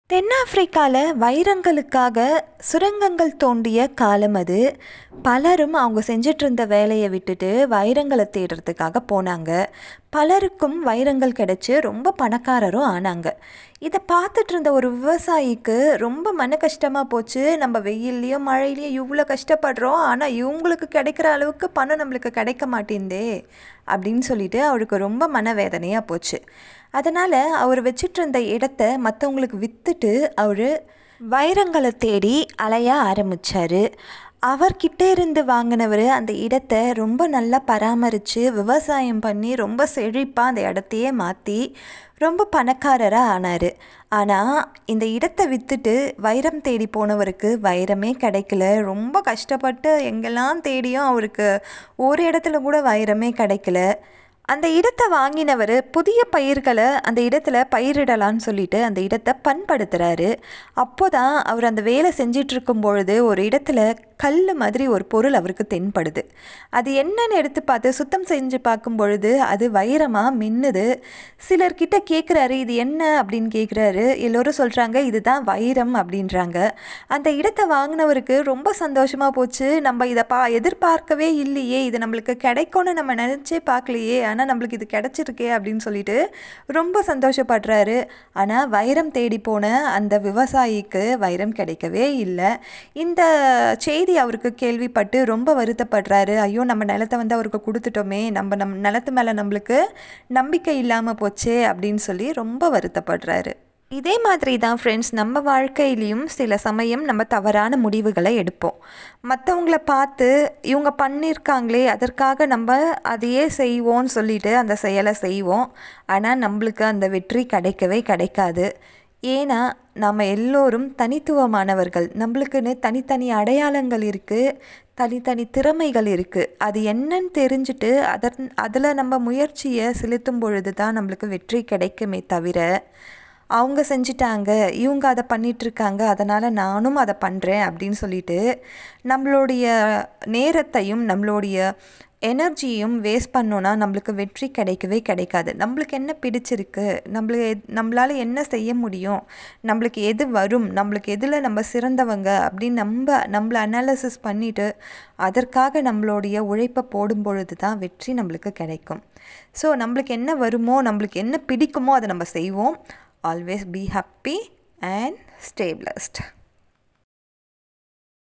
தென்னாப்பிரிக்காவில் வைரங்களுக்காக சுரங்கங்கள் தோண்டிய காலம் அது பலரும் அவங்க செஞ்சிட்டு இருந்த வேலையை விட்டுட்டு வைரங்களை தேடுறதுக்காக போனாங்க பலருக்கும் வைரங்கள் கிடைச்சி ரொம்ப பணக்காரரும் ஆனாங்க இதை பார்த்துட்டு இருந்த ஒரு விவசாயிக்கு ரொம்ப மன கஷ்டமாக போச்சு நம்ம வெயில்லையும் மழையிலையும் இவ்வளோ கஷ்டப்படுறோம் ஆனால் இவங்களுக்கு கிடைக்கிற அளவுக்கு பணம் நம்மளுக்கு கிடைக்க மாட்டேந்தே அப்படின்னு சொல்லிட்டு அவருக்கு ரொம்ப மனவேதனையாக போச்சு அதனால் அவர் வச்சிட்டு இருந்த இடத்த மற்றவங்களுக்கு விற்றுட்டு அவர் வைரங்களை தேடி அலைய ஆரம்பித்தார் அவர்கிட்ட இருந்து வாங்கினவர் அந்த இடத்த ரொம்ப நல்லா பராமரித்து விவசாயம் பண்ணி ரொம்ப செழிப்பாக அந்த இடத்தையே மாற்றி ரொம்ப பணக்காரராக ஆனார் ஆனால் இந்த இடத்த விற்றுட்டு வைரம் தேடி போனவருக்கு வைரமே கிடைக்கல ரொம்ப கஷ்டப்பட்டு எங்கெல்லாம் தேடியும் அவருக்கு ஒரு இடத்துல கூட வைரமே கிடைக்கல அந்த இடத்தை வாங்கினவர் புதிய பயிர்களை அந்த இடத்துல பயிரிடலான்னு சொல்லிட்டு அந்த இடத்தை பண்படுத்துகிறாரு அப்போ தான் அவர் அந்த வேலை செஞ்சிட்டு இருக்கும் பொழுது ஒரு இடத்துல கல் மாதிரி ஒரு பொருள் அவருக்கு தென்படுது அது என்னன்னு எடுத்து பார்த்து சுத்தம் செஞ்சு பார்க்கும் பொழுது அது வைரமாக மின்னுது சிலர்கிட்ட கேட்குறாரு இது என்ன அப்படின்னு கேட்குறாரு எல்லோரும் சொல்கிறாங்க இதுதான் வைரம் அப்படின்றாங்க அந்த இடத்தை வாங்கினவருக்கு ரொம்ப சந்தோஷமாக போச்சு நம்ம இதை பா எதிர்பார்க்கவே இல்லையே இது நம்மளுக்கு கிடைக்கும்னு நம்ம நினச்சே பார்க்கலையே ஆனால் நம்மளுக்கு இது கிடச்சிருக்கே அப்படின்னு சொல்லிட்டு ரொம்ப சந்தோஷப்படுறாரு ஆனால் வைரம் தேடி போன அந்த விவசாயிக்கு வைரம் கிடைக்கவே இல்லை இந்த செய்தி அவருக்கு கேள்விப்பட்டு ரொம்ப வருத்தப்படுறாரு ஐயோ நம்ம நிலத்தை வந்து அவருக்கு கொடுத்துட்டோமே நம்ம நம் நிலத்து மேலே நம்மளுக்கு நம்பிக்கை இல்லாமல் போச்சே அப்படின்னு சொல்லி ரொம்ப வருத்தப்படுறாரு இதே மாதிரி தான் ஃப்ரெண்ட்ஸ் நம்ம வாழ்க்கையிலையும் சில சமயம் நம்ம தவறான முடிவுகளை எடுப்போம் மற்றவங்கள பார்த்து இவங்க பண்ணியிருக்காங்களே அதற்காக நம்ம அதையே செய்வோம்னு சொல்லிட்டு அந்த செயலை செய்வோம் ஆனால் நம்மளுக்கு அந்த வெற்றி கிடைக்கவே கிடைக்காது ஏன்னா நாம் எல்லோரும் தனித்துவமானவர்கள் நம்மளுக்குன்னு தனித்தனி அடையாளங்கள் இருக்குது தனித்தனி திறமைகள் இருக்குது அது என்னன்னு தெரிஞ்சுட்டு அதன் அதில் நம்ம முயற்சியை செலுத்தும் பொழுது தான் நம்மளுக்கு வெற்றி கிடைக்குமே தவிர அவங்க செஞ்சிட்டாங்க இவங்க அதை பண்ணிகிட்ருக்காங்க அதனால் நானும் அதை பண்ணுறேன் அப்படின்னு சொல்லிட்டு நம்மளுடைய நேரத்தையும் நம்மளுடைய எனர்ஜியும் வேஸ்ட் பண்ணோன்னா நம்மளுக்கு வெற்றி கிடைக்கவே கிடைக்காது நம்மளுக்கு என்ன பிடிச்சிருக்கு நம்மளுக்கு நம்மளால் என்ன செய்ய முடியும் நம்மளுக்கு எது வரும் நம்மளுக்கு எதில் நம்ம சிறந்தவங்க அப்படின்னு நம்ம நம்மளை அனாலிசிஸ் பண்ணிவிட்டு அதற்காக நம்மளுடைய உழைப்பை போடும் பொழுது தான் வெற்றி நம்மளுக்கு கிடைக்கும் ஸோ நம்மளுக்கு என்ன வருமோ நம்மளுக்கு என்ன பிடிக்குமோ அதை நம்ம செய்வோம் always be happy and stay blessed